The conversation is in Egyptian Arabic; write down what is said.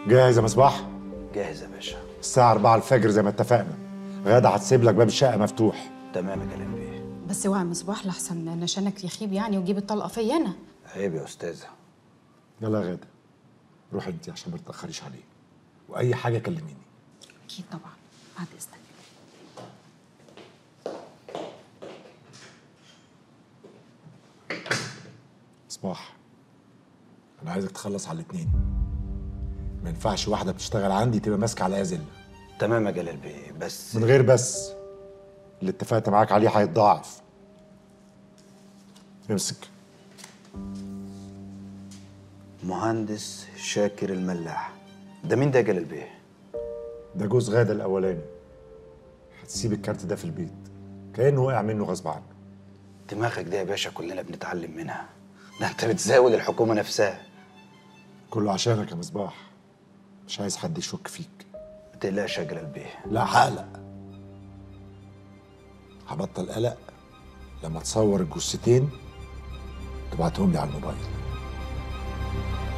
جاهز يا مصباح جاهز يا باشا الساعة 4 الفجر زي ما اتفقنا غادة هتسيب لك باب الشقة مفتوح تمام يا جلال بيه بس اوعى مصباح لحسن نشانك يخيب يعني وجيب الطلقه فيا انا عيب يا استاذه يلا يا غادة روح انت عشان ما تتأخريش عليه وأي حاجة كلميني اكيد طبعا بعد اذنك مصباح أنا عايزك تخلص على الاتنين ما ينفعش واحدة بتشتغل عندي تبقى ماسكة عليا زلة تمام يا جلال بيه بس من غير بس اللي اتفقت معاك عليه هيتضاعف امسك مهندس شاكر الملاح ده مين ده يا جلال بيه ده جوز غادة الأولاني هتسيب الكارت ده في البيت كأنه وقع منه غصب عنه دماغك دي يا باشا كلنا بنتعلم منها ده انت بتزاول الحكومه نفسها كله عشانك يا مصباح مش عايز حد يشك فيك ما تقلقش يا جلال بيه لا هقلق هبطل قلق لما تصور الجثتين تبعتهم لي على الموبايل